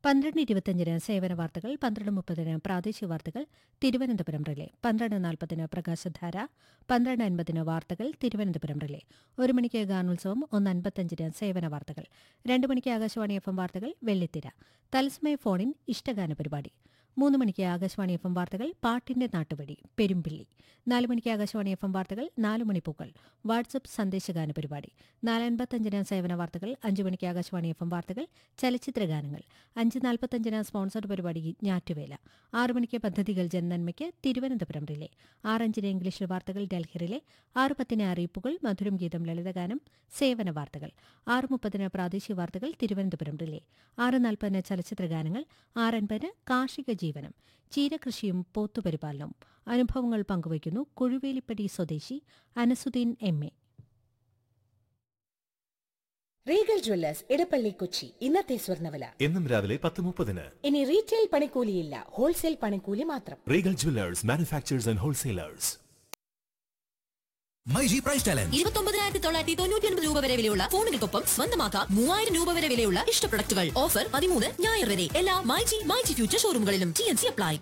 പന്ത്രണ്ട് ഇരുപത്തിയഞ്ചിന് സേവന വാർത്തകൾ പന്ത്രണ്ട് മുപ്പതിന് പ്രാദേശിക വാർത്തകൾ തിരുവനന്തപുരം റിലേ പന്ത്രണ്ട് നാൽപ്പതിന് പ്രകാശധാര പന്ത്രണ്ട് അൻപതിന് വാർത്തകൾ തിരുവനന്തപുരം റിലേ ഒരു മണിക്ക് ഗാനോത്സവം ഒന്ന് അൻപത്തഞ്ചിന് സേവന വാർത്തകൾ രണ്ട് മണിക്ക് ആകാശവാണി എഫ് എം വാർത്തകൾ വെള്ളിത്തിര തത്സമയ ഫോണിൻ ഇഷ്ടഗാന പരിപാടി മൂന്ന് മണിക്ക് ആകാശവാണി എഫ് എം വാർത്തകൾ പാട്ടിന്റെ നാട്ടുവഴി പെരുമ്പിള്ളി നാല് മണിക്ക് ആകാശവാണി എഫ് എം വാർത്തകൾ നാല് മണിപ്പൂക്കൾ വാട്സപ്പ് സന്ദേശഗാന പരിപാടി നാല് അൻപത്തഞ്ചിന് സേവന വാർത്തകൾ അഞ്ച് മണിക്ക് ആകാശവാണി എഫ് എം വാർത്തകൾ ചലച്ചിത്ര ഗാനങ്ങൾ അഞ്ച് നാൽപ്പത്തഞ്ചിന് സ്പോൺസർഡ് പരിപാടി ഞാറ്റുവേല ആറ് മണിക്ക് പദ്ധതികൾ ജനനന്മയ്ക്ക് തിരുവനന്തപുരം റിലേ ആറഞ്ചിന് ഇംഗ്ലീഷ് വാർത്തകൾ ഡൽഹി റിലേ ആറ് പത്തിന് അറിയിപ്പുകൾ മധുരം ഗീതം ലളിതഗാനം സേവന വാർത്തകൾ ആറ് മുപ്പതിന് പ്രാദേശിക വാർത്തകൾ തിരുവനന്തപുരം റിലേ ആറ് നാൽപ്പതിന് ചലച്ചിത്ര ഗാനങ്ങൾ ആറൻപതിന് കാർഷിക ജീവനം ചീരകൃഷിയും പോത്തുപരിപാലനവും അനുഭവങ്ങൾ പങ്കുവയ്ക്കുന്നു കുഴുവേലിപ്പടി സ്വദേശി Anasuddin M A Regal jewellers Edappally Kochi ഇന്നത്തെ സ്വർണ്ണവില എന്നും രാവിലെ പത്ത് മുപ്പതിന് ഇനി റീറ്റെയിൽ പണിക്കൂലിയില്ല ഹോൾസെയിൽ പണിക്കൂലി മാത്രം Regal jewellers manufacturers and wholesalers myG price challenge ഇരുപത്തൊമ്പതിനായിരത്തി തൊള്ളായിരത്തി തൊണ്ണൂറ്റി ഒൻപത് രൂപ വരെ വിലയുള്ള ഫോണുകൾക്കൊപ്പം സ്വന്തമാക്കാം മൂവായിരം രൂപ വരെ വിലയുള്ള ഇഷ്ട പ്രൊഡക്റ്റുകൾ ഓഫർ പതിമൂന്ന് ഞായർ വരെ എല്ലാ മൈജി മൈജി ഫ്യൂച്ചർ ഷോറൂമുകളിലും ടി എൻ സി അപ്ലൈ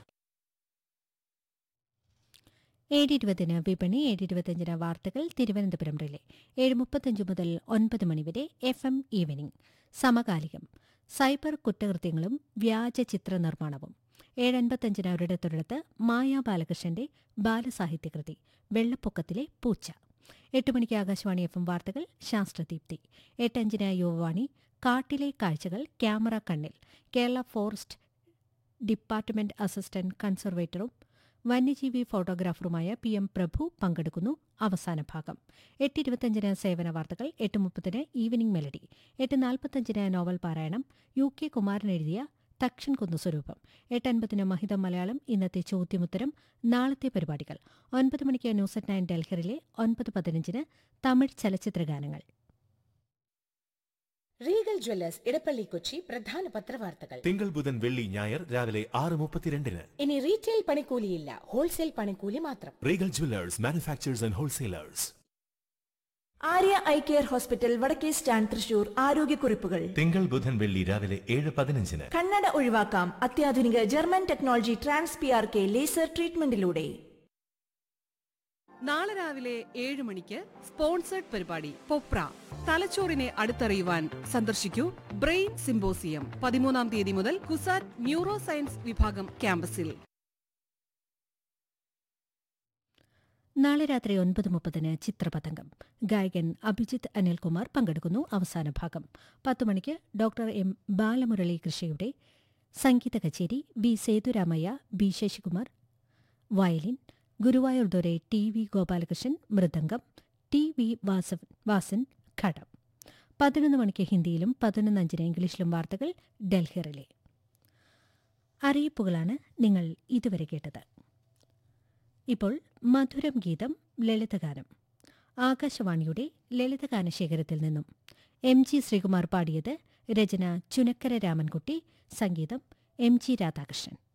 ഏഴ് ഇരുപതിന് വിപണി ഏഴ് ഇരുപത്തിയഞ്ചിന് വാർത്തകൾ തിരുവനന്തപുരം റിലേ ഏഴ് മുപ്പത്തഞ്ച് മുതൽ ഒൻപത് മണിവരെ എഫ് എം ഈവനിംഗ് സമകാലികം സൈബർ കുറ്റകൃത്യങ്ങളും വ്യാജ ചിത്ര നിർമ്മാണവും ഏഴ് അൻപത്തഞ്ചിന് ഒരിടത്തൊരിടത്ത് മായാ ബാലകൃഷ്ണന്റെ ബാലസാഹിത്യകൃതി വെള്ളപ്പൊക്കത്തിലെ പൂച്ച എട്ട് മണിക്ക് ആകാശവാണി എഫ് എം വാർത്തകൾ ശാസ്ത്രദീപ്തി എട്ടഞ്ചിന് യുവവാണി കാട്ടിലെ കാഴ്ചകൾ ക്യാമറ കണ്ണിൽ കേരള ഫോറസ്റ്റ് ഡിപ്പാർട്ട്മെന്റ് അസിസ്റ്റന്റ് കൺസർവേറ്ററും വന്യജീവി ഫോട്ടോഗ്രാഫറുമായ പി എം പ്രഭു പങ്കെടുക്കുന്നു അവസാന ഭാഗം എട്ട് ഇരുപത്തഞ്ചിന് സേവന വാർത്തകൾ എട്ട് മുപ്പതിന് ഈവനിംഗ് മെലഡി എട്ട് നാൽപ്പത്തഞ്ചിന് നോവൽ പാരായണം യു കെ കുമാരൻ എഴുതിയ തക്ഷൻ കുന്നു സ്വരൂപം എട്ടൻപതിന് മഹിതം മലയാളം ഇന്നത്തെ ചോദ്യമുത്തരം നാളത്തെ പരിപാടികൾ ഒൻപത് മണിക്ക് ന്യൂസ് അറ്റ് നയൻ ഡൽഹിറിലെ ഒൻപത് പതിനഞ്ചിന് തമിഴ് ചലച്ചിത്ര ഗാനങ്ങൾ റീഗൽ ജ്വല്ലേഴ്സ് ഇടപ്പള്ളി കൊച്ചി പ്രധാന പത്രവാർത്തകൾ തിങ്കൾ ബുധൻ വെള്ളി ഞായർ രാവിലെ ആറ് മുപ്പത്തിരണ്ടിന് ഇനി റീറ്റെയിൽ പണിക്കൂലിയില്ല ഹോൾസെയിൽ പണിക്കൂലി മാത്രം Regal jewellers manufacturers and wholesalers Arya eye care hospital വടക്കേ സ്റ്റാൻഡ് തൃശൂർ ആരോഗ്യക്കുറിപ്പുകൾ തിങ്കൾ ബുധൻ വെള്ളി രാവിലെ ഏഴ് പതിനഞ്ചിന് കണ്ണട ഒഴിവാക്കാം അത്യാധുനിക German technology trans P R K laser ട്രീറ്റ്മെന്റിലൂടെ നാളെ രാവിലെ ഏഴ് മണിക്ക് സ്പോൺസേഡ് പരിപാടി പൊപ്ര തലച്ചോറിനെ അടുത്തറിയുവാൻ സന്ദർശിക്കൂ ബ്രെയിൻ സിംബോസിയം പതിമൂന്നാം തീയതി മുതൽ കുസാറ്റ് ന്യൂറോ സയൻസ് വിഭാഗം ക്യാമ്പസിൽ നാളെ രാത്രി ഒൻപത് മുപ്പതിന് ചിത്രപതംഗം ഗായകൻ അഭിജിത്ത് അനിൽകുമാർ പങ്കെടുക്കുന്നു അവസാന ഭാഗം പത്തു മണിക്ക് ഡോക്ടർ എം ബാലമുരളി കൃഷിയുടെ സംഗീത കച്ചേരി B Sethuramayya B Sasikumar violin Guruvayur Dore T V Gopalakrishnan mridangam T V Vasavan Vasan ghatam പതിനൊന്ന് മണിക്ക് ഹിന്ദിയിലും പതിനൊന്ന് അഞ്ചിന് ഇംഗ്ലീഷിലും വാർത്തകൾ ഡൽഹിറിലെ അറിയിപ്പുകളാണ് നിങ്ങൾ ഇതുവരെ കേട്ടത് ഇപ്പോൾ മധുരം ഗീതം ലളിതഗാനം ആകാശവാണിയുടെ ലളിതഗാന ശേഖരത്തിൽ നിന്നും എം ജി ശ്രീകുമാർ പാടിയത് രചന ചുനക്കര രാമൻകുട്ടി സംഗീതം എം ജി രാധാകൃഷ്ണൻ